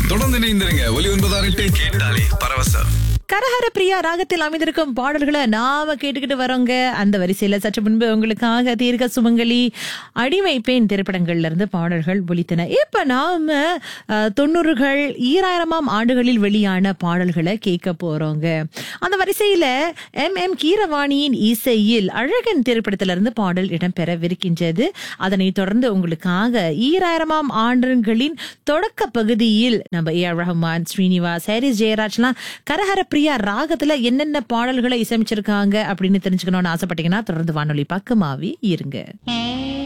தொடர்ந்து இணைந்திருங்க ஒலி ஒன்பதாறு எட்டு கேட்டாலே பரவசம் கரஹர பிரியா ராகத்தில் அமைந்திருக்கும் பாடல்களை நாம கேட்டுக்கிட்டு வரோங்க அந்த வரிசையில சற்று முன்பு உங்களுக்காக தீர்க்க சுமங்கலி அடிமை பெண் திரைப்படங்கள்ல இருந்து பாடல்கள் ஒலித்தன இப்ப நாம அஹ், தொண்ணூறுகள் ஈராயிரமாம் ஆண்டுகளில் வெளியான பாடல்களை கேட்க போறோங்க அந்த வரிசையில எம் எம் கீரவாணியின் இசையில் அழகன் திரைப்படத்திலிருந்து பாடல் இடம்பெறவிருக்கின்றது அதனைத் தொடர்ந்து உங்களுக்காக ஈராயிரமாம் ஆண்டுகளின் தொடக்க பகுதியில் நம்ம ஏ ஆர் ரஹ்மான் ஸ்ரீனிவாஸ் ஹாரிஸ் ஜெயராஜ்லாம் கரஹர பிரியா ராகத்துல என்னென்ன பாடல்களை இசையமைச்சிருக்காங்க அப்படின்னு தெரிஞ்சுக்கணும்னு ஆசைப்பட்டீங்கன்னா தொடர்ந்து வானொலி பக்கமாவே இருங்க